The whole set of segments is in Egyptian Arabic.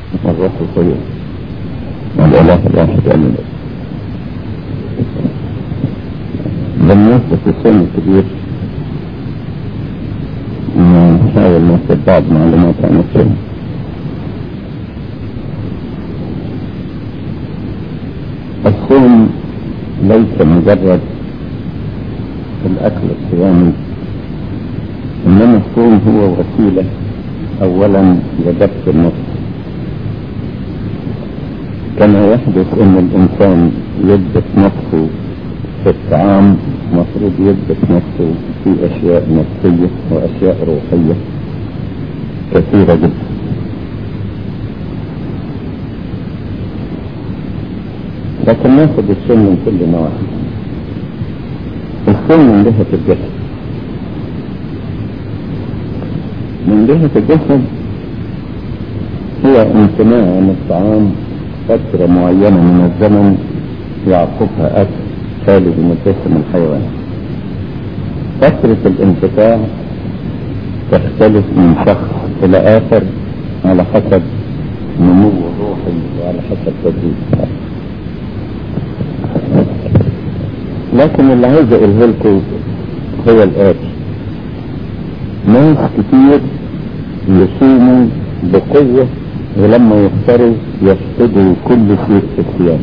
والروح القيوم والإله الواحد آمين بالنسبة للسن الكبير نحاول ناخذ بعض معلومات عن السن الصوم ليس مجرد الأكل الصيامي إنما الصوم هو وسيلة أولا لضبط النفس كما يحدث أن الإنسان يضبط نفسه في الطعام مفروض يضبط نفسه في أشياء نفسية وأشياء روحية كثيرة جدا لكن ناخذ السن من كل نواحي السن من جهة الجسد من جهة الجسد هو امتناع عن الطعام فترة معينة من الزمن يعقبها أكل خالي بمجسم الحيوان فترة الانقطاع تختلف من شخص إلى آخر على حسب نمو الروحي وعلى حسب تدريب لكن اللي عايز اقوله لكم هو الآتي ناس كتير يصوموا بقوة ولما يختاروا يفقدوا كل شيء في الصيام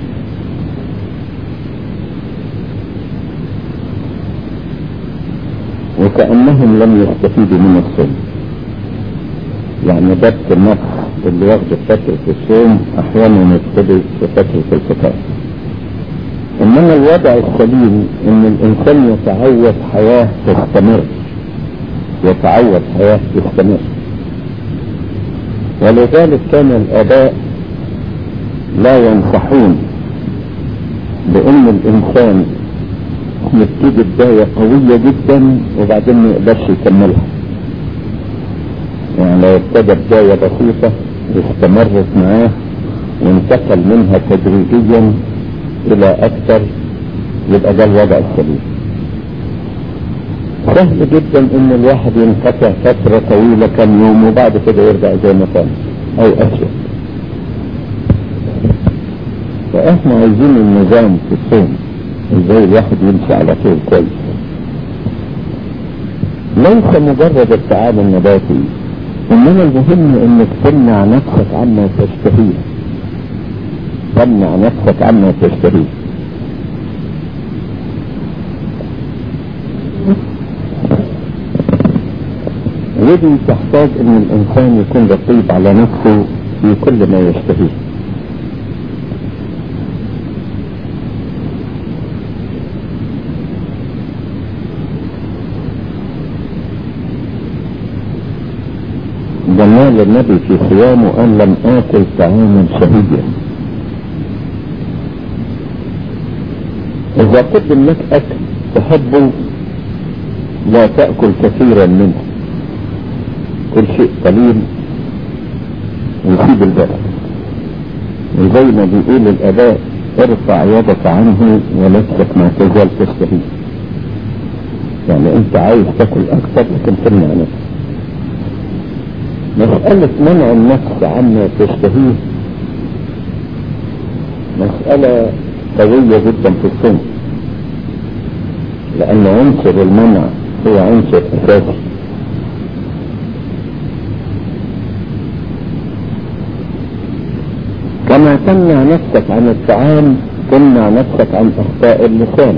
وكأنهم لم يستفيدوا من الصوم يعني ضبط النفس اللي واخده فترة الصوم أحيانا يفقدوا في فترة الفطار إنما الوضع السليم إن الإنسان يتعود حياة تستمر يتعود حياة تستمر ولذلك كان الآباء لا ينصحون بأن الإنسان يبتدي بداية قوية جدا وبعدين ما يقدرش يكملها يعني لو ابتدى بداية بسيطة واستمرت معاه وانتقل منها تدريجيا الى اكثر يبقى ده الوضع السليم سهل جدا ان الواحد ينقطع فترة طويلة كم يوم وبعد كده يرجع زي ما كان او اسوأ فاحنا عايزين النظام في الصوم ازاي الواحد يمشي على طول كويس ليس مجرد الطعام النباتي انما المهم انك تمنع نفسك عما تشتهيه تمنع نفسك عما تشتهيه ودي تحتاج ان الانسان يكون رقيب على نفسه في كل ما يشتهيه جمال النبي في صيامه ان لم اكل طعاما شهيا اذا قدم لك اكل تحبه لا تأكل كثيرا منه كل شيء قليل ويسيب الباقي وزي ما بيقول الاباء ارفع يدك عنه ولستك ما تزال تشتهي يعني انت عايز تاكل اكثر لكن تمنع نفسك مسألة منع النفس عما تشتهيه مسألة قوية جدا في الصوم لأن عنصر المنع هو عنصر أساسي كما تمنع نفسك عن الطعام تمنع نفسك عن أخطاء اللسان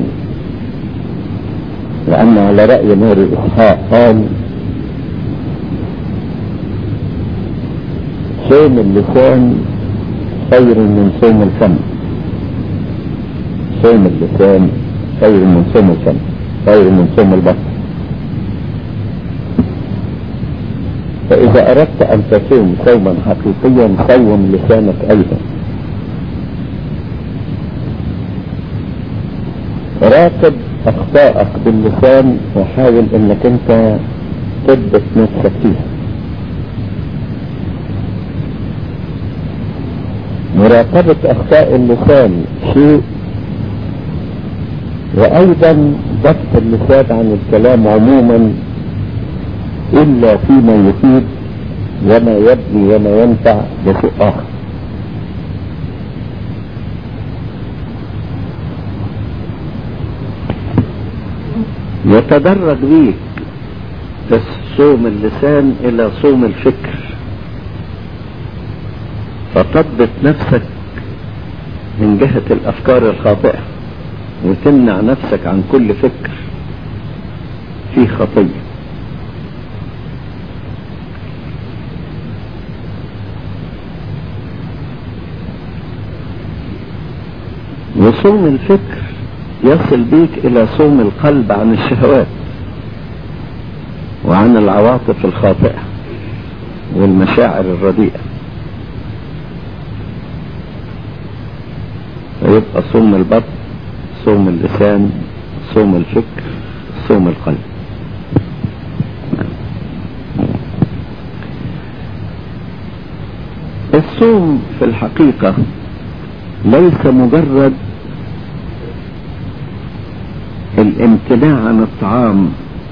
لأن على رأي نور إسحاق قال صوم اللسان خير من صوم الفم صوم اللسان خير من صوم الفم خير من صوم البطن فإذا أردت أن تصوم صوما حقيقيا صوم لسانك أيضا راقب أخطائك باللسان وحاول أنك أنت تثبت نفسك فيها مراقبة أخطاء اللسان شيء وأيضا ضبط اللسان عن الكلام عموما إلا فيما يفيد وما يبني وما ينفع ده شيء آخر يتدرج بيك صوم اللسان إلى صوم الفكر فتضبط نفسك من جهة الأفكار الخاطئة وتمنع نفسك عن كل فكر فيه خطيه وصوم الفكر يصل بيك الى صوم القلب عن الشهوات وعن العواطف الخاطئة والمشاعر الرديئة فيبقى صوم البطن صوم اللسان صوم الفكر صوم القلب الصوم في الحقيقة ليس مجرد الامتناع عن الطعام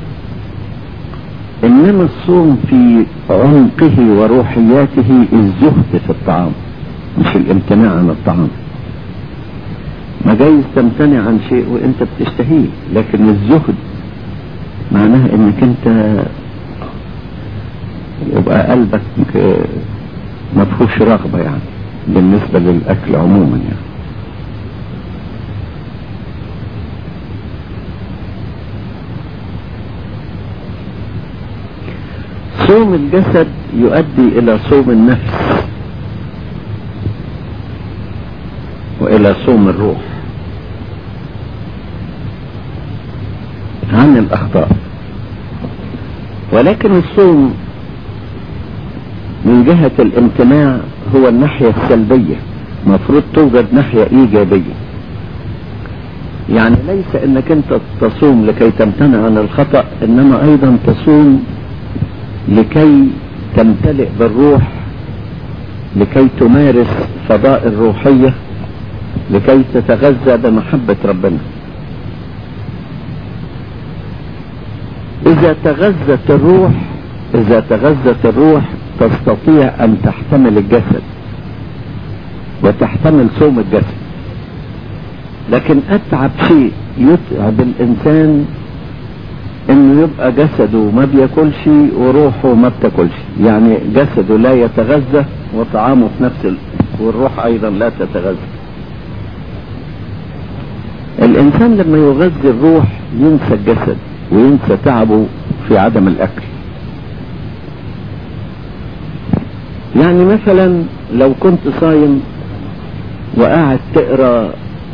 انما الصوم في عمقه وروحياته الزهد في الطعام مش الامتناع عن الطعام ما جايز تمتنع عن شيء وانت بتشتهيه لكن الزهد معناها انك انت يبقى قلبك ما فيهوش رغبة يعني بالنسبة للأكل عموما يعني صوم الجسد يؤدي إلى صوم النفس وإلى صوم الروح عن الأخطاء ولكن الصوم من جهة الامتناع هو الناحية السلبية مفروض توجد ناحية ايجابية يعني ليس انك انت تصوم لكي تمتنع عن الخطأ انما ايضا تصوم لكي تمتلئ بالروح لكي تمارس فضائل روحية لكي تتغذى بمحبة ربنا اذا تغذت الروح اذا تغذت الروح تستطيع ان تحتمل الجسد وتحتمل صوم الجسد لكن اتعب شيء يتعب الانسان انه يبقى جسده ما بياكلش وروحه ما بتاكلش يعني جسده لا يتغذى وطعامه في نفس ال... والروح ايضا لا تتغذى الانسان لما يغذي الروح ينسى الجسد وينسى تعبه في عدم الاكل يعني مثلا لو كنت صايم وقاعد تقرا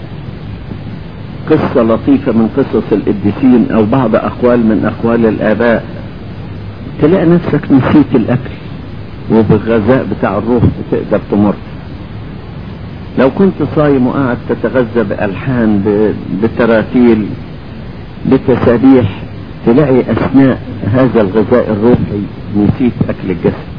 قصة لطيفة من قصص القديسين او بعض اقوال من اقوال الاباء تلاقي نفسك نسيت الاكل وبالغذاء بتاع الروح بتقدر تمر لو كنت صايم وقاعد تتغذى بالحان بتراتيل بتسابيح تلاقي اثناء هذا الغذاء الروحي نسيت اكل الجسد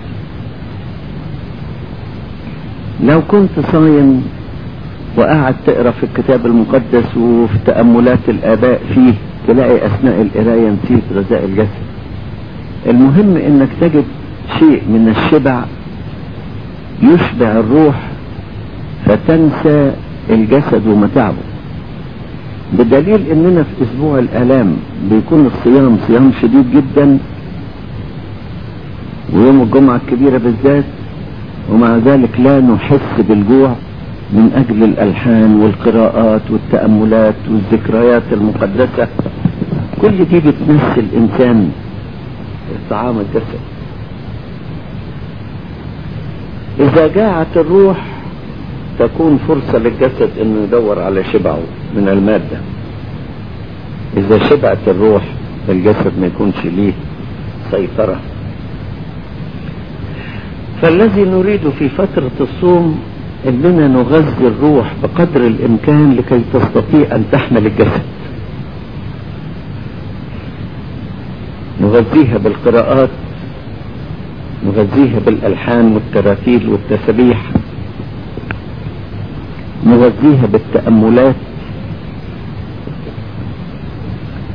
لو كنت صايم وقاعد تقرا في الكتاب المقدس وفي تأملات الآباء فيه تلاقي أثناء القراية نسيت غذاء الجسد المهم إنك تجد شيء من الشبع يشبع الروح فتنسى الجسد ومتعبه بدليل اننا في اسبوع الالام بيكون الصيام صيام شديد جدا ويوم الجمعة الكبيرة بالذات ومع ذلك لا نحس بالجوع من اجل الالحان والقراءات والتأملات والذكريات المقدسة كل دي بتنسي الانسان طعام الجسد اذا جاعت الروح تكون فرصة للجسد انه يدور على شبعه من المادة اذا شبعت الروح الجسد ما يكونش ليه سيطرة فالذي نريده في فترة الصوم اننا نغذي الروح بقدر الامكان لكي تستطيع ان تحمل الجسد نغذيها بالقراءات نغذيها بالالحان والتراتيل والتسبيح نغذيها بالتأملات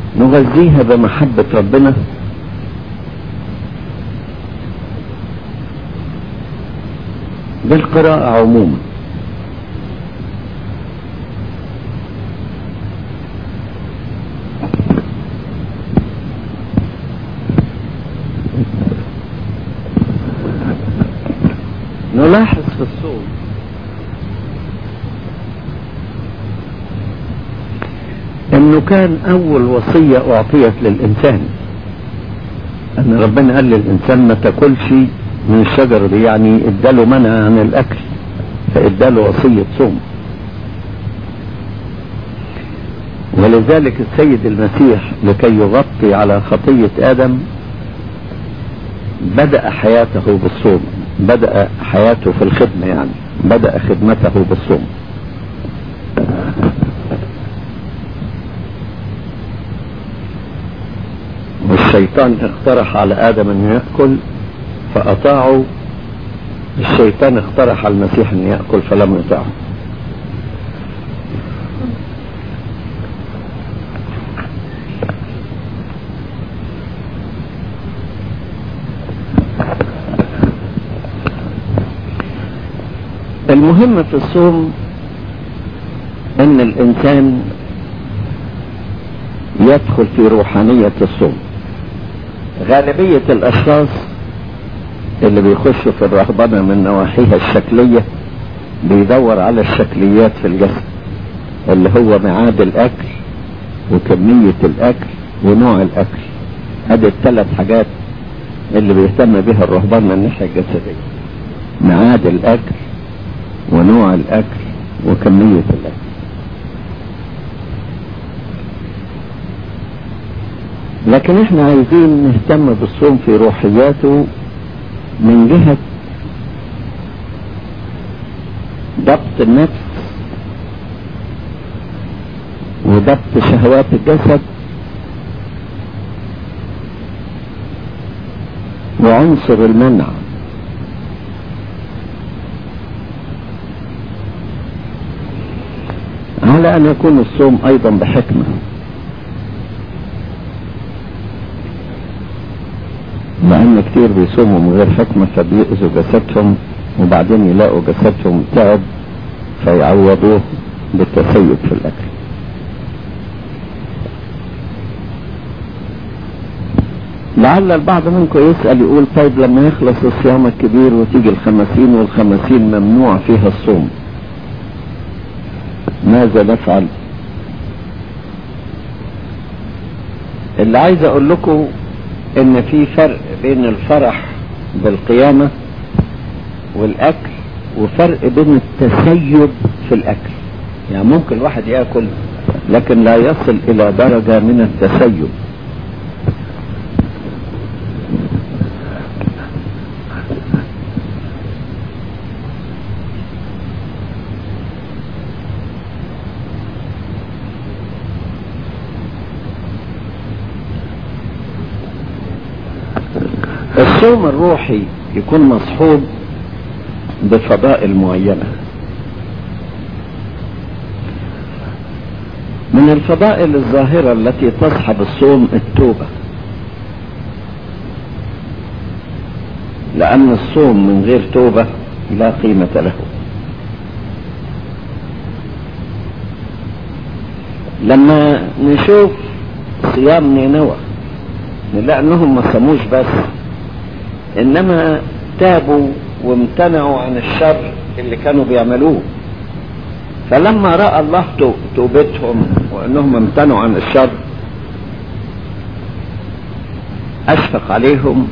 نغذيها بمحبة ربنا بالقراءة عموما نلاحظ في الصوم انه كان اول وصية اعطيت للانسان ان ربنا قال للانسان ما تاكلش من الشجرة دي يعني اداله منع عن الاكل فاداله وصية صوم ولذلك السيد المسيح لكي يغطي على خطية ادم بدأ حياته بالصوم بدأ حياته في الخدمة يعني بدأ خدمته بالصوم والشيطان اقترح على آدم أن يأكل فأطاعوا الشيطان اقترح على المسيح أن يأكل فلم يطاعه المهم في الصوم ان الانسان يدخل في روحانية الصوم غالبية الاشخاص اللي بيخشوا في الرهبنة من نواحيها الشكلية بيدور على الشكليات في الجسد اللي هو ميعاد الاكل وكمية الاكل ونوع الاكل هذه الثلاث حاجات اللي بيهتم بها الرهبان من الناحية الجسدية ميعاد الاكل ونوع الاكل وكمية الاكل لكن احنا عايزين نهتم بالصوم في روحياته من جهة ضبط النفس وضبط شهوات الجسد وعنصر المنع على ان يكون الصوم ايضا بحكمة لان كتير بيصوموا من غير حكمة فبيأذوا جسدهم وبعدين يلاقوا جسدهم تعب فيعوضوه بالتسيب في الاكل لعل البعض منكم يسأل يقول طيب لما يخلص الصيام الكبير وتيجي الخمسين والخمسين ممنوع فيها الصوم ماذا نفعل اللي عايز اقول لكم ان في فرق بين الفرح بالقيامة والاكل وفرق بين التسيب في الاكل يعني ممكن الواحد ياكل لكن لا يصل الى درجة من التسيب الصوم الروحي يكون مصحوب بفضائل معينة من الفضائل الظاهرة التي تصحب الصوم التوبة لأن الصوم من غير توبة لا قيمة له لما نشوف صيام نينوى نلاقي انهم ما صاموش بس انما تابوا وامتنعوا عن الشر اللي كانوا بيعملوه فلما راى الله توبتهم وانهم امتنعوا عن الشر اشفق عليهم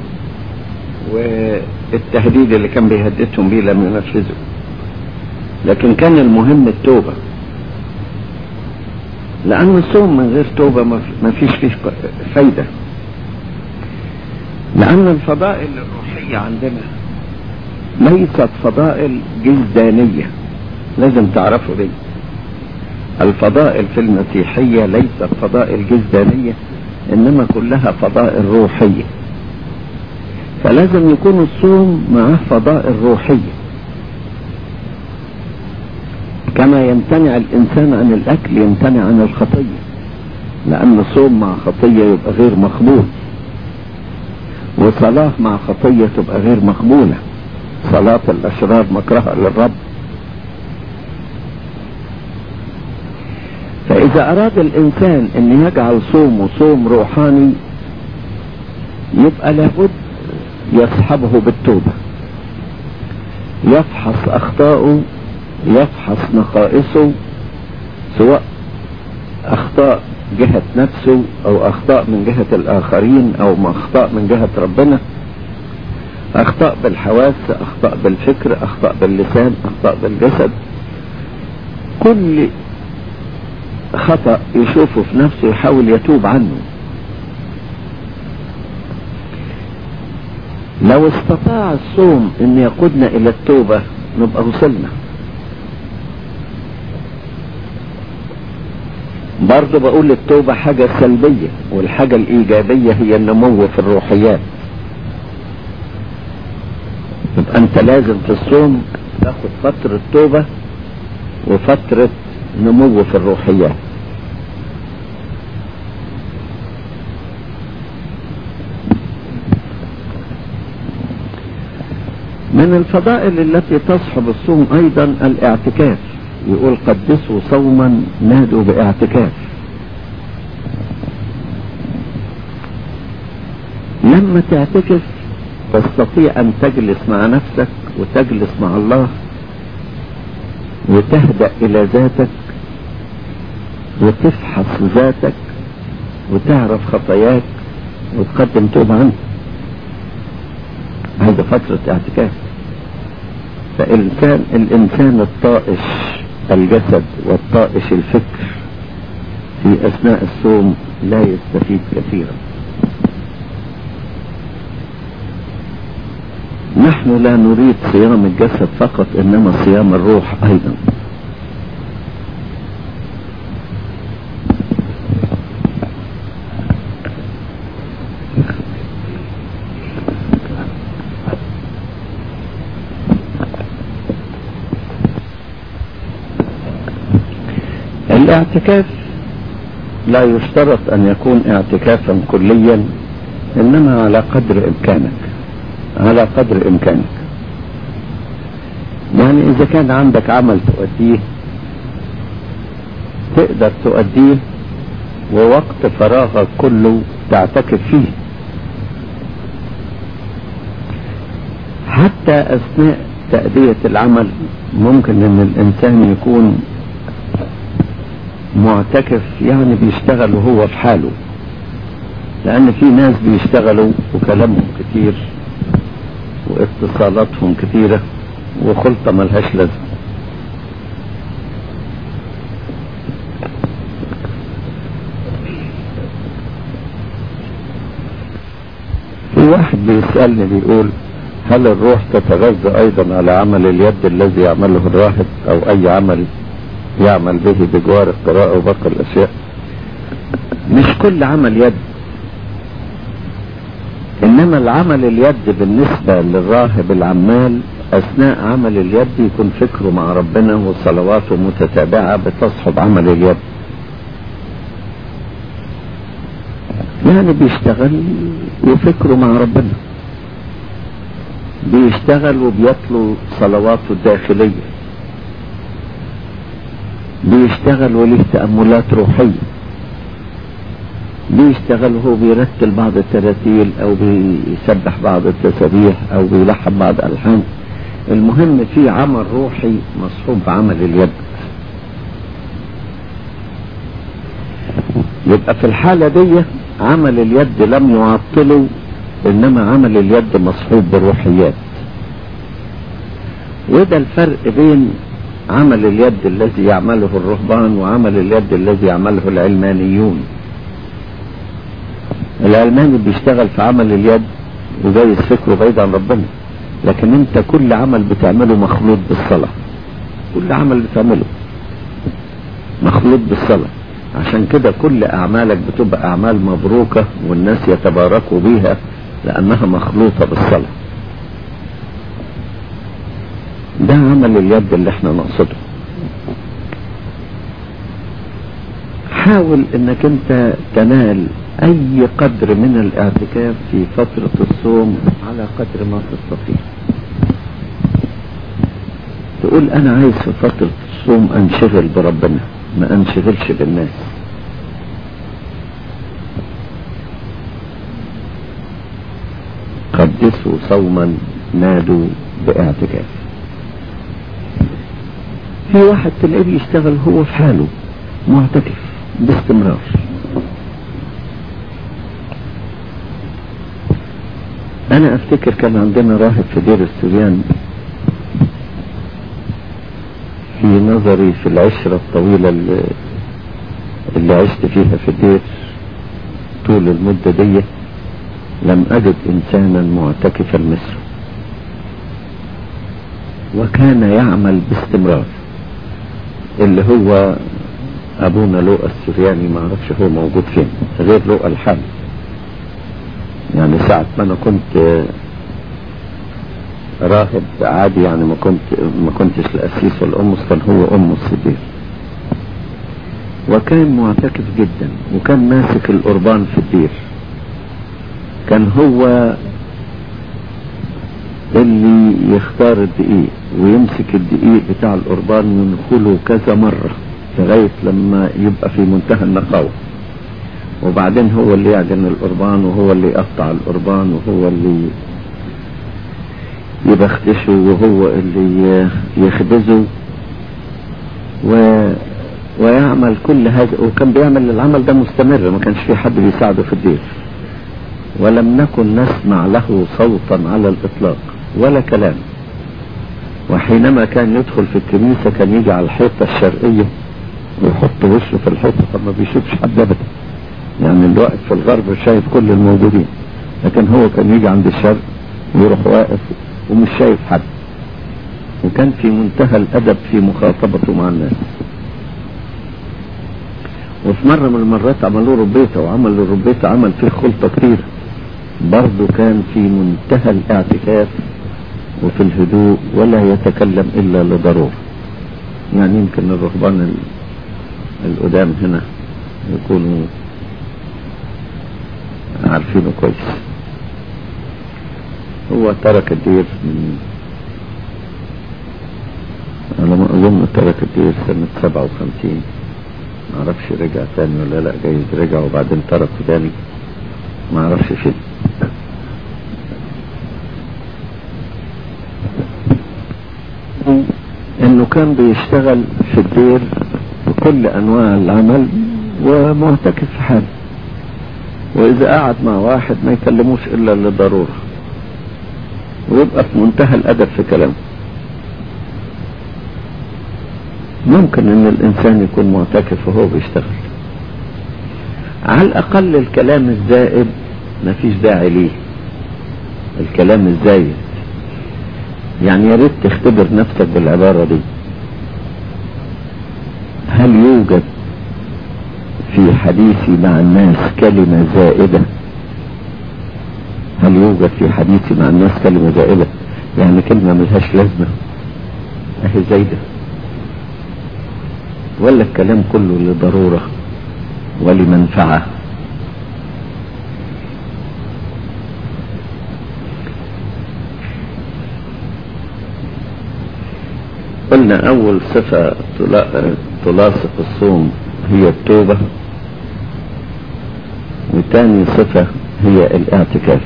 والتهديد اللي كان بيهددهم بيه لم ينفذوا لكن كان المهم التوبه لان الصوم من غير توبه ما فيش فيه فايده لأن الفضائل الروحية عندنا ليست فضائل جسدانية لازم تعرفوا دي الفضائل في المسيحية ليست فضائل جسدانية إنما كلها فضائل روحية فلازم يكون الصوم معه فضائل روحية كما يمتنع الإنسان عن الأكل يمتنع عن الخطية لأن الصوم مع خطية يبقى غير مقبول وصلاة مع خطية تبقى غير مقبولة صلاة الأشرار مكرهة للرب فإذا أراد الإنسان أن يجعل صومه صوم روحاني يبقى لابد يصحبه بالتوبة يفحص أخطاؤه يفحص نقائصه سواء أخطاء جهة نفسه أو أخطاء من جهة الآخرين أو أخطاء من جهة ربنا أخطاء بالحواس أخطاء بالفكر أخطاء باللسان أخطاء بالجسد كل خطأ يشوفه في نفسه يحاول يتوب عنه لو استطاع الصوم ان يقودنا الى التوبة نبقى وصلنا برضه بقول التوبة حاجة سلبية والحاجة الإيجابية هي النمو في الروحيات يبقى أنت لازم في الصوم تاخد فترة توبة وفترة نمو في الروحيات من الفضائل التي تصحب الصوم أيضا الاعتكاف يقول قدسوا صوما نادوا باعتكاف لما تعتكف تستطيع أن تجلس مع نفسك وتجلس مع الله وتهدأ إلى ذاتك وتفحص ذاتك وتعرف خطاياك وتقدم توبة عنها هذا فترة اعتكاف فالإنسان الإنسان الطائش الجسد والطائش الفكر في أثناء الصوم لا يستفيد كثيرا نحن لا نريد صيام الجسد فقط إنما صيام الروح أيضا الاعتكاف لا يشترط ان يكون اعتكافا كليا انما على قدر امكانك على قدر امكانك يعني اذا كان عندك عمل تؤديه تقدر تؤديه ووقت فراغك كله تعتكف فيه حتى اثناء تأدية العمل ممكن ان الانسان يكون معتكف يعني بيشتغل وهو في حاله لان في ناس بيشتغلوا وكلامهم كتير واتصالاتهم كتيرة وخلطة ملهاش لازمة في واحد بيسألني بيقول هل الروح تتغذى ايضا على عمل اليد الذي يعمله الراهب او اي عمل يعمل به بجوار القراءة وباقي الاشياء مش كل عمل يد انما العمل اليد بالنسبة للراهب العمال اثناء عمل اليد يكون فكره مع ربنا وصلواته متتابعة بتصحب عمل اليد يعني بيشتغل وفكره مع ربنا بيشتغل وبيطلو صلواته الداخلية بيشتغل وليه تأملات روحية بيشتغل وهو بيرتل بعض التراتيل او بيسبح بعض التسابيح او بيلحن بعض الحان المهم في عمل روحي مصحوب بعمل اليد يبقى في الحالة دي عمل اليد لم يعطله انما عمل اليد مصحوب بالروحيات وده الفرق بين عمل اليد الذي يعمله الرهبان وعمل اليد الذي يعمله العلمانيون العلماني بيشتغل في عمل اليد وجايز فكره بعيد عن ربنا لكن انت كل عمل بتعمله مخلوط بالصلاة كل عمل بتعمله مخلوط بالصلاة عشان كده كل اعمالك بتبقى اعمال مبروكة والناس يتباركوا بيها لانها مخلوطة بالصلاة ده عمل اليد اللي احنا نقصده حاول انك انت تنال اي قدر من الاعتكاف في فترة الصوم على قدر ما تستطيع يقول انا عايز في فترة الصوم انشغل بربنا ما انشغلش بالناس قدسوا صوما نادوا باعتكاف في واحد تلاقيه بيشتغل هو في حاله معتكف باستمرار انا افتكر كان عندنا راهب في دير السريان في نظري في العشرة الطويلة اللي, اللي عشت فيها في الدير طول المدة دي لم أجد إنسانا معتكفا مثله وكان يعمل باستمرار اللي هو أبونا لوقا السرياني ما أعرفش هو موجود فين غير لوقا الحامل يعني ساعة ما أنا كنت راهب عادي يعني ما كنت ما كنتش الأسيس والأمس كان هو أم الصديق وكان معتكف جدا وكان ماسك القربان في الدير كان هو اللي يختار الدقيق ويمسك الدقيق بتاع القربان ينخله كذا مرة لغاية لما يبقى في منتهى النقاوة وبعدين هو اللي يعجن القربان وهو اللي يقطع القربان وهو اللي يبختشه وهو اللي يخبزه و... ويعمل كل هذا وكان بيعمل العمل ده مستمر ما كانش في حد بيساعده في الدير ولم نكن نسمع له صوتا على الإطلاق ولا كلام وحينما كان يدخل في الكنيسة كان يجي على الحيطة الشرقية ويحط وشه في الحيطة فما بيشوفش حد أبدا يعني الوقت في الغرب شايف كل الموجودين لكن هو كان يجي عند الشرق ويروح واقف ومش شايف حد وكان في منتهى الأدب في مخاطبته مع الناس وفي مرة من المرات عملوا ربيته وعمل الربيته عمل فيه خلطة كتير برضه كان في منتهى الاعتكاف وفي الهدوء ولا يتكلم إلا لضرورة يعني يمكن الرهبان القدام هنا يكونوا عارفينه كويس هو ترك الدير من على ما أظن ترك الدير سنة سبعة وخمسين معرفش رجع تاني ولا لا جايز رجع وبعدين تركه تاني معرفش فين انه كان بيشتغل في الدير بكل انواع العمل ومعتكف في حاله واذا قعد مع واحد ما يكلموش الا لضرورة ويبقى في منتهى الادب في كلامه ممكن ان الانسان يكون معتكف وهو بيشتغل على الاقل الكلام الزائد مفيش داعي ليه الكلام الزايد يعني يا ريت تختبر نفسك بالعبارة دي هل يوجد في حديثي مع الناس كلمة زائدة هل يوجد في حديثي مع الناس كلمة زائدة يعني كلمة ملهاش لازمة اهي زايدة ولا الكلام كله لضرورة ولمنفعة قلنا أول صفة تلاصق الصوم هي التوبة وتاني صفة هي الاعتكاف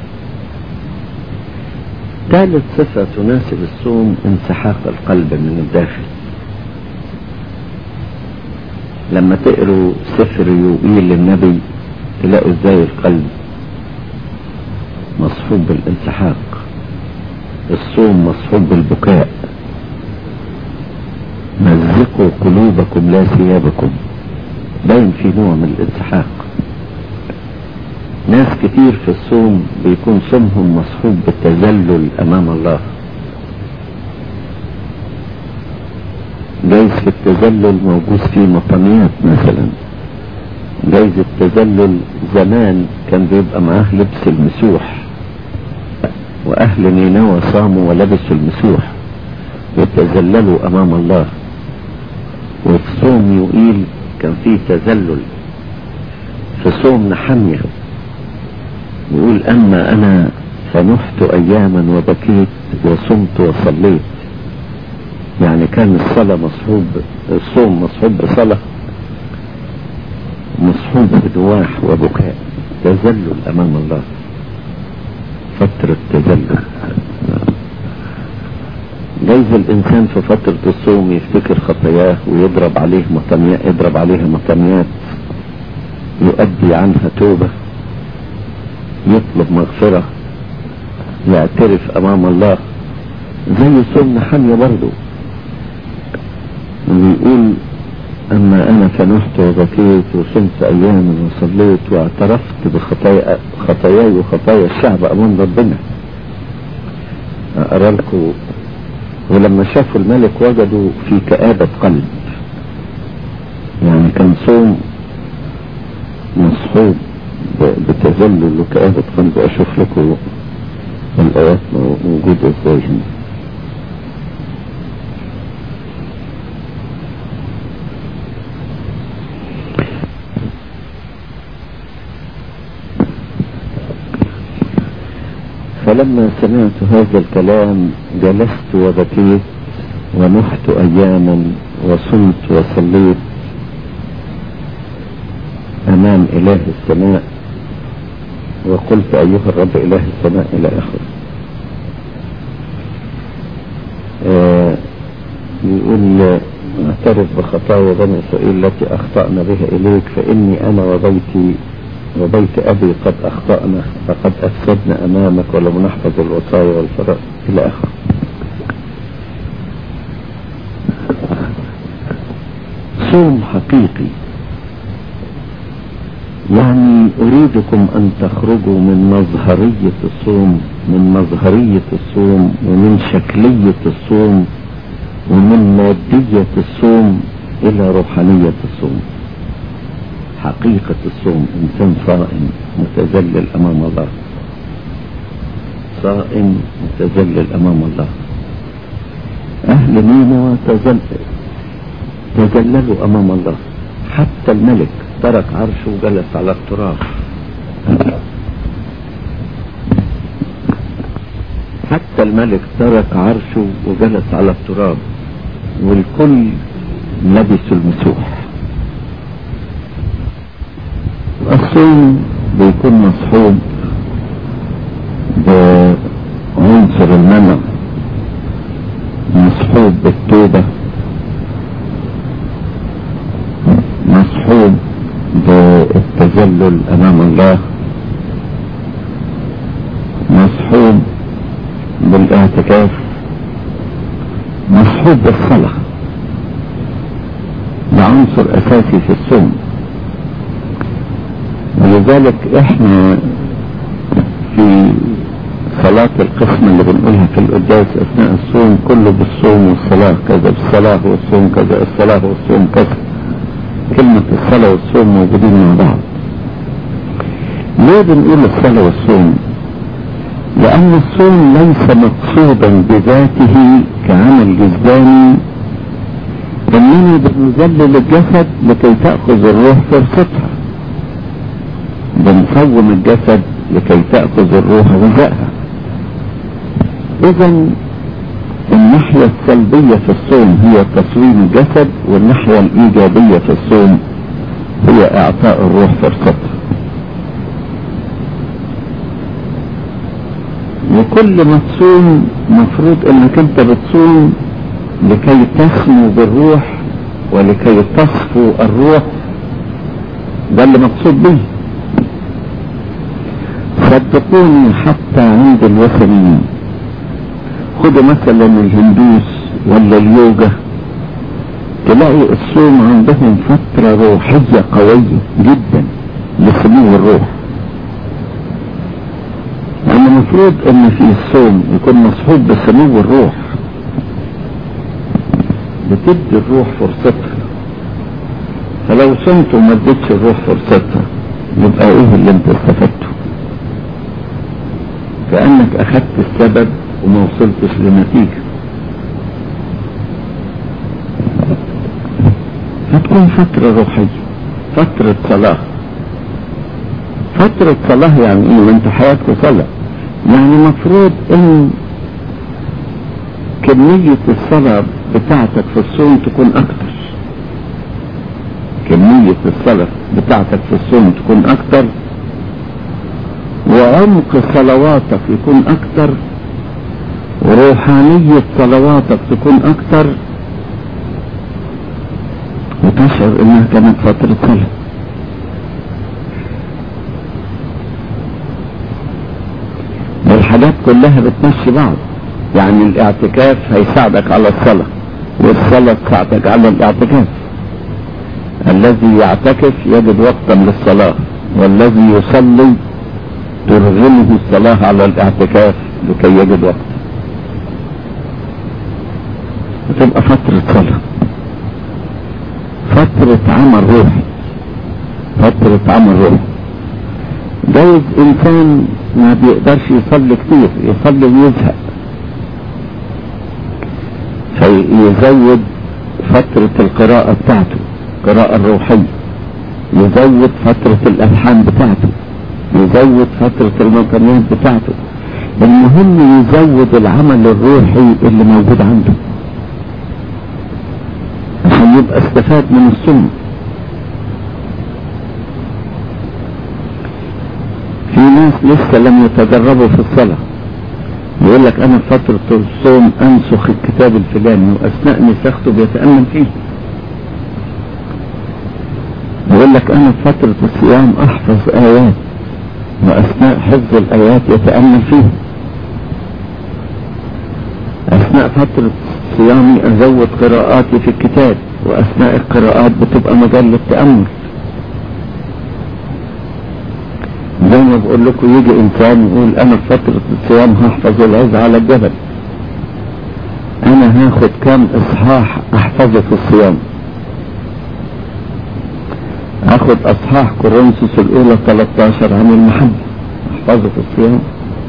ثالث صفة تناسب الصوم انسحاق القلب من الداخل لما تقروا سفر يوئيل للنبي تلاقوا ازاي القلب مصحوب بالانسحاق الصوم مصحوب بالبكاء مزقوا قلوبكم لا ثيابكم باين في نوع من الانسحاق ناس كتير في الصوم بيكون صومهم مصحوب بالتذلل امام الله جايز في التذلل موجود فيه مطنيات مثلا جايز التذلل زمان كان بيبقى معاه لبس المسوح واهل نينوى صاموا ولبسوا المسوح وتذللوا امام الله وفي صوم يوئيل كان فيه تذلل في صوم نحمية يقول اما انا فنحت اياما وبكيت وصمت وصليت يعني كان الصلاة مصحوب الصوم مصحوب بصلاة مصحوب بنواح وبكاء تذلل امام الله فترة تذلل جايز الانسان في فترة الصوم يفتكر خطاياه ويضرب عليه مطميات يضرب عليها مطميات يؤدي عنها توبة يطلب مغفرة يعترف امام الله زي صوم حمية برضه ويقول اما انا فنحت وبكيت وصمت اياما وصليت واعترفت بخطايا خطاياي وخطايا الشعب امام ربنا اقرا لكم ولما شافوا الملك وجدوا في كآبة قلب يعني كان صوم مصحوب بتذلل وكآبة قلب اشوف لكم الايات موجودة ازاي هنا فلما سمعت هذا الكلام جلست وبكيت ونحت اياما وصمت وصليت امام اله السماء وقلت ايها الرب اله السماء الى اخره آه يقول اعترف بخطايا بني اسرائيل التي اخطانا بها اليك فاني انا وبيتي وبيت أبي قد أخطأنا فقد أفسدنا أمامك ولم نحفظ الوصايا والفرائض إلى آخره صوم حقيقي يعني أريدكم أن تخرجوا من مظهرية الصوم من مظهرية الصوم ومن شكلية الصوم ومن مادية الصوم إلى روحانية الصوم حقيقة الصوم إنسان صائم متذلل أمام الله صائم متذلل أمام الله أهل نينوى تذل تذللوا أمام الله حتى الملك ترك عرشه وجلس على التراب حتى الملك ترك عرشه وجلس على التراب والكل لبسوا المسوح الصوم بيكون مصحوب بعنصر المنع مصحوب بالتوبة مصحوب بالتذلل امام الله مصحوب بالاعتكاف مصحوب بالصلاة ده عنصر اساسي في الصوم ولذلك احنا في صلاة القسم اللي بنقولها في القداس اثناء الصوم كله بالصوم والصلاة كذا بالصلاة والصوم كذا الصلاة والصوم كذا كلمة الصلاة والصوم موجودين مع بعض ليه بنقول الصلاة والصوم لأن الصوم ليس مقصودا بذاته كعمل جسداني إنما بنذلل الجسد لكي تأخذ الروح فرصتها بنصوم الجسد لكي تأخذ الروح غذائها إذا الناحية السلبية في الصوم هي تصويم الجسد والناحية الإيجابية في الصوم هي إعطاء الروح فرصتها وكل ما تصوم مفروض انك انت بتصوم لكي تسمو بالروح ولكي تصفو الروح ده اللي مقصود به صدقوني حتى عند الوثنيين خدوا مثلا الهندوس ولا اليوجا تلاقي الصوم عندهم فترة روحية قوية جدا لسمو الروح يعني المفروض ان في الصوم يكون مصحوب بسمو الروح بتدي الروح فرصتها فلو صمت وما اديتش الروح فرصتها يبقى ايه اللي انت استفدته كأنك اخدت السبب وما وصلتش لنتيجة فتكون فترة روحية فترة صلاة فترة صلاة يعني ايه ما انت حياتك صلاة يعني مفروض ان كمية الصلاة بتاعتك في الصوم تكون اكتر كمية الصلاة بتاعتك في الصوم تكون اكتر وعمق صلواتك يكون اكتر وروحانية صلواتك تكون اكتر وتشعر انها كانت فترة صلاة والحاجات كلها بتمشي بعض يعني الاعتكاف هيساعدك على الصلاة والصلاة تساعدك على الاعتكاف الذي يعتكف يجد وقتا للصلاة والذي يصلي ترغمه الصلاة على الاعتكاف لكي يجد وقت وتبقى فترة صلاة فترة عمل روحي فترة عمل روحي جايز انسان ما بيقدرش يصلي كتير يصلي ويزهق فيزود فترة القراءة بتاعته القراءة الروحية يزود فترة الألحان بتاعته يزود فترة المقامات بتاعته المهم يزود العمل الروحي اللي موجود عنده عشان يبقى استفاد من السنة في ناس لسه لم يتدربوا في الصلاة يقول لك انا في فترة الصوم انسخ الكتاب الفلاني واثناء نسخته بيتأمل فيه يقول لك انا في فترة الصيام احفظ ايات واثناء حفظ الايات يتأمل فيها اثناء فترة صيامي ازود قراءاتي في الكتاب واثناء القراءات بتبقى مجال للتأمل زي ما بقول لكم يجي انسان يقول انا في فترة الصيام هحفظ العز على الجبل انا هاخد كام اصحاح احفظه في الصيام اخد اصحاح كورنثوس الاولى 13 عن المحبة احفظه في الصيام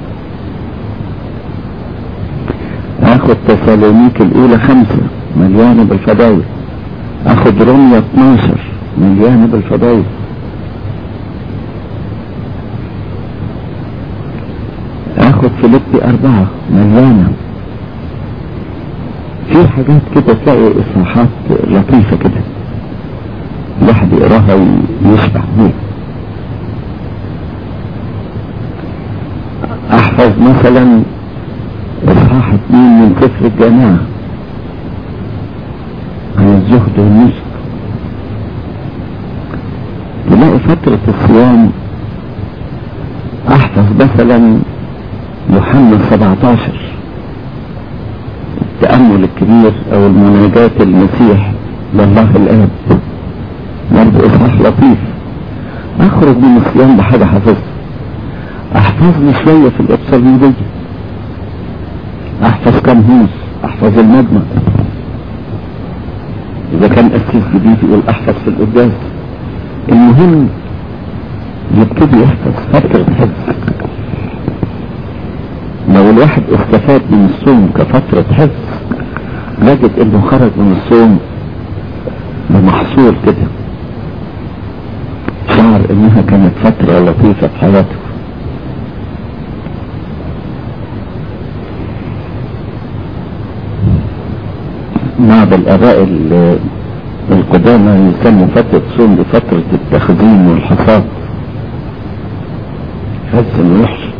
اخد تسالونيك الاولى خمسة مليانة بالفضايل اخد رمية 12 مليانة بالفضايل اخد فيليبي اربعة مليانة في حاجات كده تلاقي اصلاحات لطيفة كده الواحد يقراها ويشبع بيها احفظ مثلا اصحاح اتنين من سفر الجامعة عن الزهد والنسك تلاقي فترة الصيام احفظ مثلا يوحنا 17 التأمل الكبير او المناجاة المسيح لله الاب برضه اصحاح لطيف اخرج من الصيام بحاجة حافظها احفظ لي شوية في الابصالمودية احفظ كم هوس احفظ المجمع اذا كان اسيس جديد يقول احفظ في القداس المهم يبتدي يحفظ فترة حفظ لو الواحد استفاد من الصوم كفترة حفظ نجد انه خرج من الصوم بمحصول كده شعر انها كانت فترة لطيفة في حياته بعض الاباء القدامى يسموا فترة صوم بفترة التخزين والحصاد حسن وحش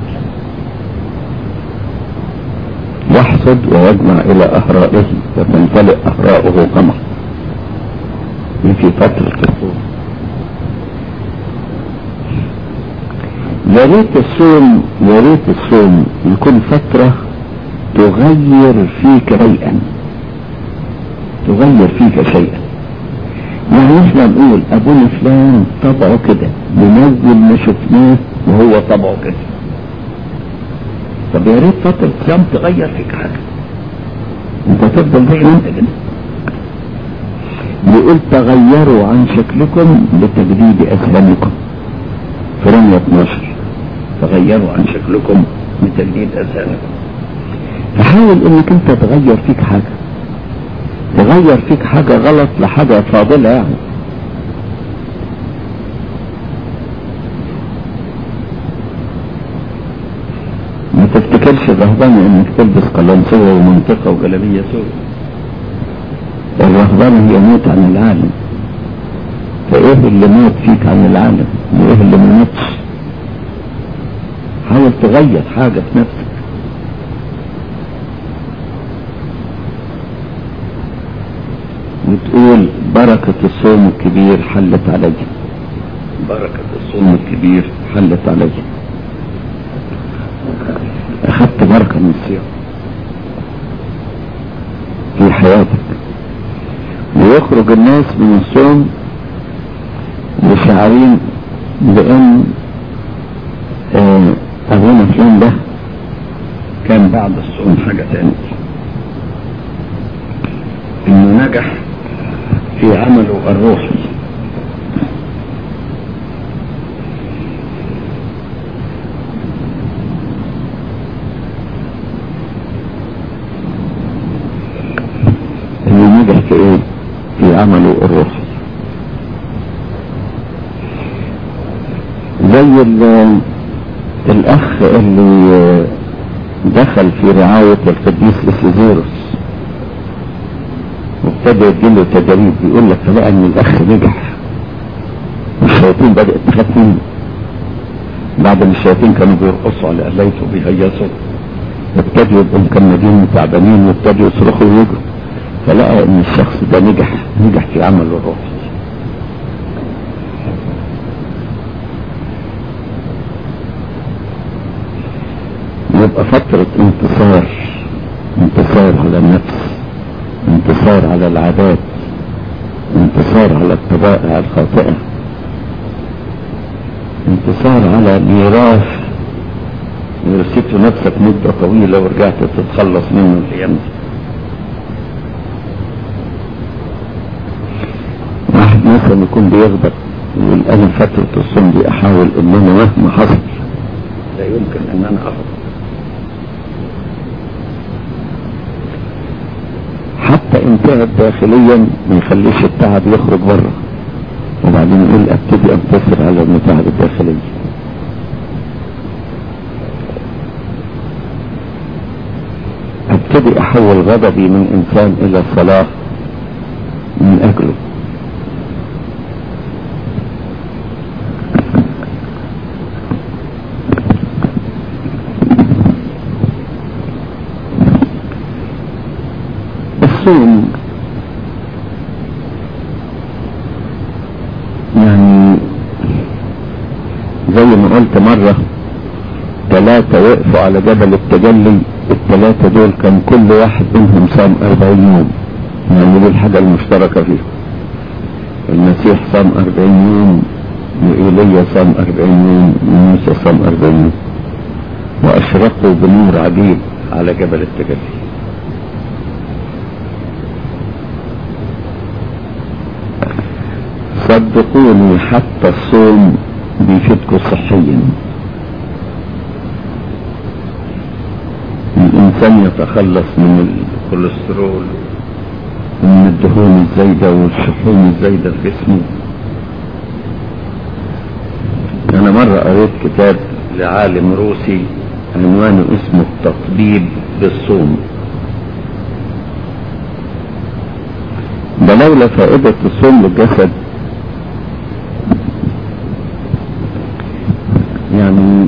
يحصد ويجمع الى اهرائه وتمتلئ اهراؤه قمر في فترة الصوم يا ريت الصوم يا ريت الصوم يكون فترة تغير فيك شيئا تغير فيك شيئا يعني احنا نقول ابونا فلان طبعه كده بنزل ما شفناه وهو طبعه كده طب يا ريت فترة صيام تغير فيك حاجة انت تفضل زي ما انت كده بيقول تغيروا عن شكلكم لتجديد اذهانكم في رمية 12 تغيروا عن شكلكم لتجديد اذهانكم فحاول انك انت تغير فيك حاجة تغير فيك حاجة غلط لحاجة فاضلة يعني ما تفتكرش الرهبانة انك تلبس قلنسوة ومنطقة وجلابية سوداء الرهبان هي موت عن العالم فايه اللي موت فيك عن العالم وايه اللي ما موتش حاول تغير حاجة في نفسك وتقول بركة الصوم الكبير حلت علي بركة الصوم الكبير حلت علي أخذت بركة من الصيام في حياتك ويخرج الناس من الصوم مشاعرين بأن آه أبونا فلان ده كان بعد الصوم حاجة تانية إنه نجح في عمله الروحي إنه نجح في إيه؟ في عمله الروحي زي الأخ اللي دخل في رعاية القديس إسيزيروس وابتدى يديله تدريب بيقول لك فلقى ان الاخ نجح والشياطين بدأت تخاف منه بعد ما الشياطين كانوا بيرقصوا على قلايته وبيهيصوا ابتدوا يبقوا مكمدين وتعبانين وابتدوا يصرخوا ويجروا فلقى ان الشخص ده نجح نجح في عمله الروحي يبقى فترة انتصار انتصار على النفس انتصار على العادات انتصار على الطبائع الخاطئة انتصار على ميراث ورثته نفسك مدة طويلة ورجعت تتخلص منه الأيام دي واحد مثلا يكون بيغضب يقول أنا فترة الصوم دي أحاول إن أنا مهما حصل لا يمكن إن أنا أغضب حتى ان تعب داخليا ما يخليش التعب يخرج بره وبعدين يقول ابتدي انتصر على المتعب الداخلي ابتدي احول غضبي من انسان الى صلاة من اجله الصوم يعني زي ما قلت مرة ثلاثة وقفوا على جبل التجلي الثلاثة دول كان كل واحد منهم صام أربعين يوم يعني دي الحاجة المشتركة فيهم المسيح صام أربعين يوم وإيليا صام أربعين يوم وموسى صام أربعين يوم وأشرقوا بنور عجيب على جبل التجلي صدقوني حتى الصوم بيفيدكم صحيا الإنسان يتخلص من الكوليسترول ومن الدهون الزايدة والشحوم الزايدة في جسمه أنا مرة قريت كتاب لعالم روسي عنوانه اسمه التطبيب بالصوم ده لولا فائدة الصوم للجسد يعني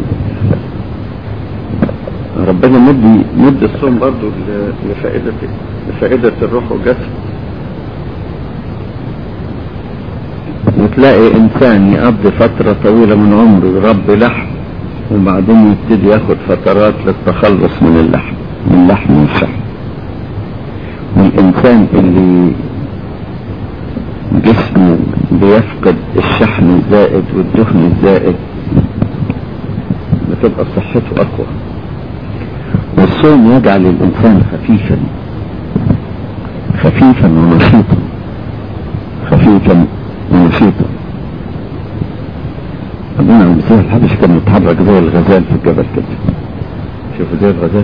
ربنا مدي مدي الصوم برضو لفائدة لفائدة الروح والجسد وتلاقي انسان يقضي فترة طويلة من عمره يربي لحم وبعدين يبتدي ياخد فترات للتخلص من اللحم من اللحم والشحم والانسان اللي جسمه بيفقد الشحم الزائد والدهن الزائد بتبقى صحته اقوى والصوم يجعل الانسان خفيفا خفيفا ونشيطا خفيفا ونشيطا ابونا المسيح الحبش كان متحرك زي الغزال في الجبل كده شوفوا زي الغزال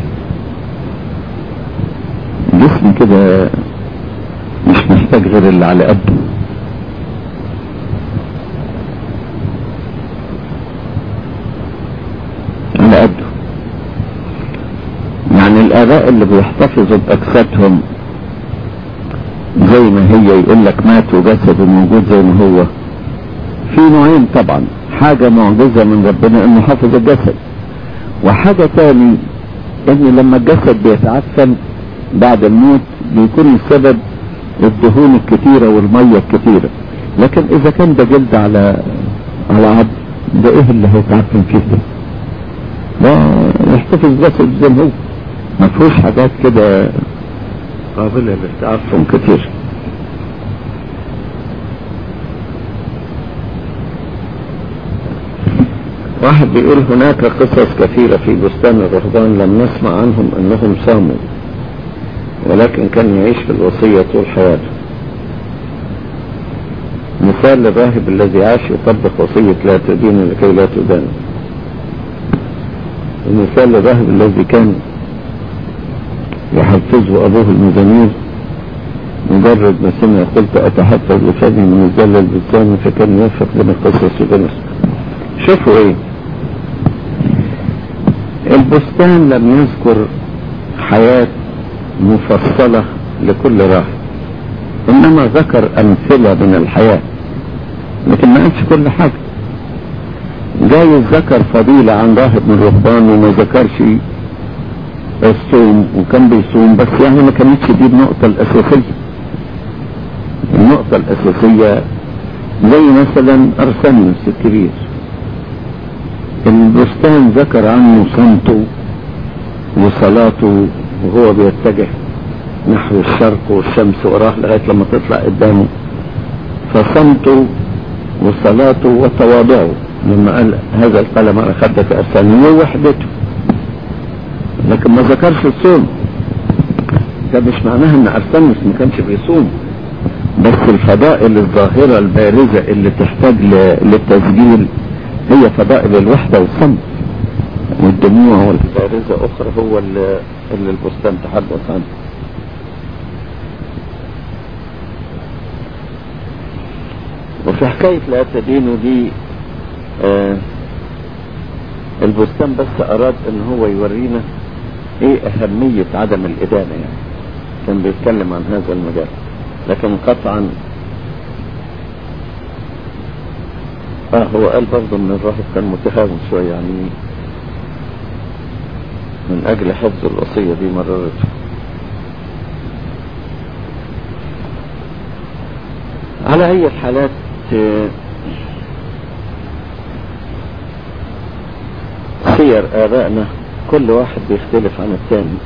جسم كده مش محتاج غير اللي على قده على قده يعني الآباء اللي بيحتفظوا بأجسادهم زي ما هي يقول لك مات وجسده موجود زي ما هو في نوعين طبعا حاجة معجزة من ربنا انه حافظ الجسد وحاجة تاني ان لما الجسد بيتعفن بعد الموت بيكون السبب الدهون الكتيرة والمية الكتيرة لكن اذا كان ده جلد على على عظم ده ايه اللي هيتعفن فيه ده ده يحتفظ جسد زي ما هو ما فيهوش حاجات كده قابلة للتعفن كتير واحد بيقول هناك قصص كثيرة في بستان الرهبان لم نسمع عنهم انهم صاموا ولكن كان يعيش في الوصية طول حياته مثال الراهب الذي عاش يطبق وصية لا تدين لكي لا تدان ومثال الراهب الذي كان يحفظه أبوه المزامير مجرد ما سمع قلت أتحفظ لفمي من الزلة البستان فكان يوفق بين القصص وبين شوفوا ايه البستان لم يذكر حياة مفصلة لكل راهب انما ذكر امثلة من الحياة لكن ما قالش كل حاجة جاي ذكر فضيلة عن راهب من الرهبان وما ذكرش الصوم وكان بيصوم بس يعني ما كانتش دي النقطة الأساسية النقطة الأساسية زي مثلا أرسنيوس الكبير البستان ذكر عنه صمته وصلاته وهو بيتجه نحو الشرق والشمس وراه لغاية لما تطلع قدامه فصمته وصلاته وتواضعه لما قال هذا القلم على خدة أرسانية ووحدته لكن ما ذكرش الصوم ده مش معناها ان ارسنس ما كانش بيصوم بس الفضائل الظاهرة البارزة اللي تحتاج للتسجيل هي فضائل الوحدة والصمت والدموع والبارزة اخرى هو اللي, اللي البستان تحدث عنه وفي حكاية لا تدينه دي آه البستان بس اراد ان هو يورينا ايه اهمية عدم الادانة يعني كان بيتكلم عن هذا المجال لكن قطعا اه هو قال برضه ان الراهب كان متهاون شوية يعني من اجل حفظ الوصية دي مررته على اي الحالات سير ابائنا كل واحد بيختلف عن الثاني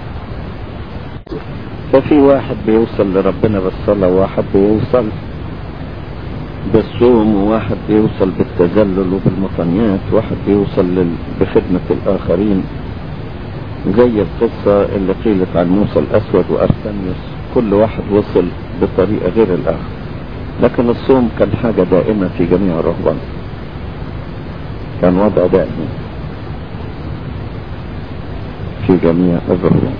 ففي واحد بيوصل لربنا بالصلاة وواحد بيوصل بالصوم وواحد بيوصل بالتذلل وبالمطنيات واحد بيوصل لل... بخدمة الآخرين زي القصة اللي قيلت عن موسى الأسود وأرسنيوس كل واحد وصل بطريقة غير الآخر لكن الصوم كان حاجة دائمة في جميع الرهبان كان وضع دائم في جميع الرهبان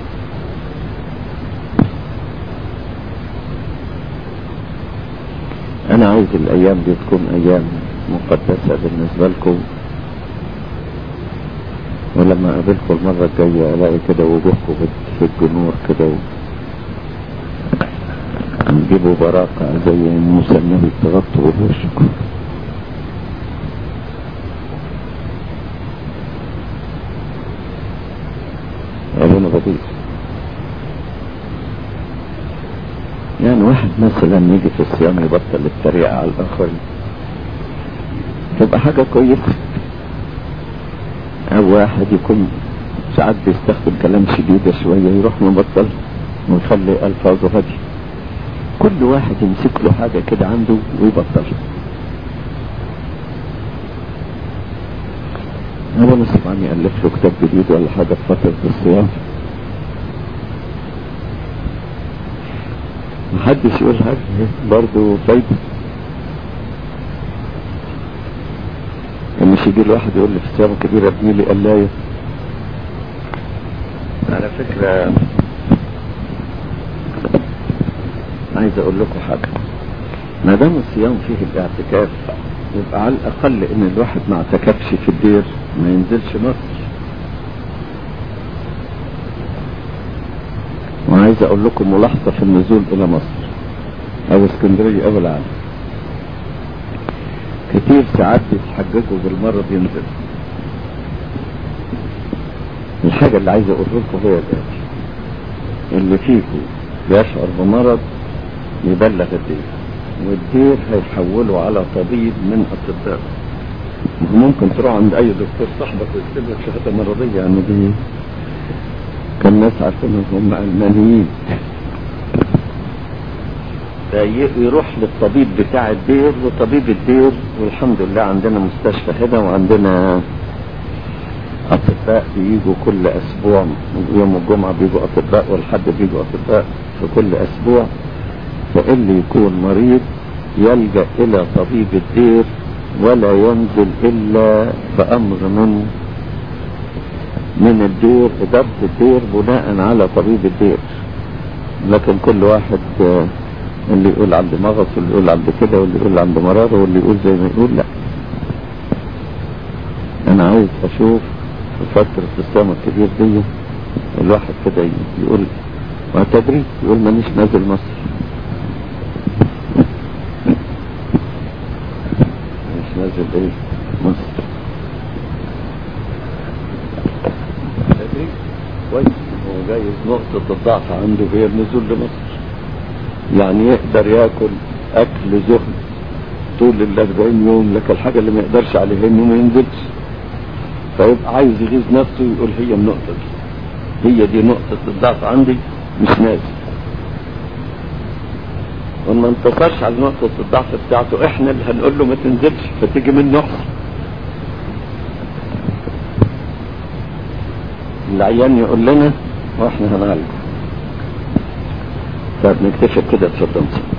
انا عايز الايام دي تكون ايام مقدسة بالنسبة لكم ولما اقابلكم المرة الجاية الاقي كده وجوهكم في الجنور كده و... نجيبوا براقع زي موسى النبي تغطوا وشكم ابونا بطيء يعني واحد مثلا يجي في الصيام يبطل التريقة على الآخرين تبقى حاجة كويسة أو واحد يكون ساعات بيستخدم كلام شديد شوية يروح مبطل ويخلي ألفاظه هادية كل واحد يمسك له حاجة كده عنده ويبطلها هو نصف عني ألف له كتاب جديد ولا حاجة في فترة الصيام محدش يقول حاجة برضه فايدة مش يجي الواحد يقول لي في الصيام كبيرة ابني لي قلاية على فكرة عايز اقول لكم حاجة ما دام الصيام فيه الاعتكاف يبقى على الاقل ان الواحد ما اعتكفش في الدير ما ينزلش مصر وعايز عايز اقول لكم ملاحظة في النزول الى مصر او اسكندرية او العالم كتير ساعات بيتحججوا بالمرض ينزل الحاجة اللي عايز اقول لكم هي دلوقتي اللي فيكم بيشعر بمرض يبلغ الدير والدير هيحوله على طبيب من اطباء ممكن تروح عند اي دكتور صاحبك ويكتب لك شهاده مرضيه يعني دي كان الناس عارفين هم علمانيين ده يروح للطبيب بتاع الدير وطبيب الدير والحمد لله عندنا مستشفى هنا وعندنا اطباء بيجوا كل اسبوع يوم الجمعه بيجوا اطباء والحد بيجوا اطباء في كل اسبوع فاللي يكون مريض يلجا الى طبيب الدير ولا ينزل الا بامر من من الدير اداره الدير بناء على طبيب الدير لكن كل واحد اللي يقول عنده مغص واللي يقول عنده كده واللي يقول عنده مراره واللي يقول زي ما يقول لا انا عايز اشوف في فترة الصيام الكبير دي الواحد كده يقول وتدريب يقول مانيش نازل مصر مانيش نازل ايه مصر تدريب كويس هو جايز نقطة الضعف عنده هي النزول لمصر يعني يقدر ياكل اكل زهد طول ال 40 يوم لكن الحاجة اللي ما يقدرش عليها انه ما ينزلش فيبقى عايز يغيظ نفسه ويقول هي النقطة دي هي دي نقطة الضعف عندي مش نازل وما انتصرش على نقطة الضعف بتاعته احنا اللي هنقول له ما تنزلش فتيجي منه احسن العيان يقول لنا واحنا هنعالجه طب نكتفي كده اتفضل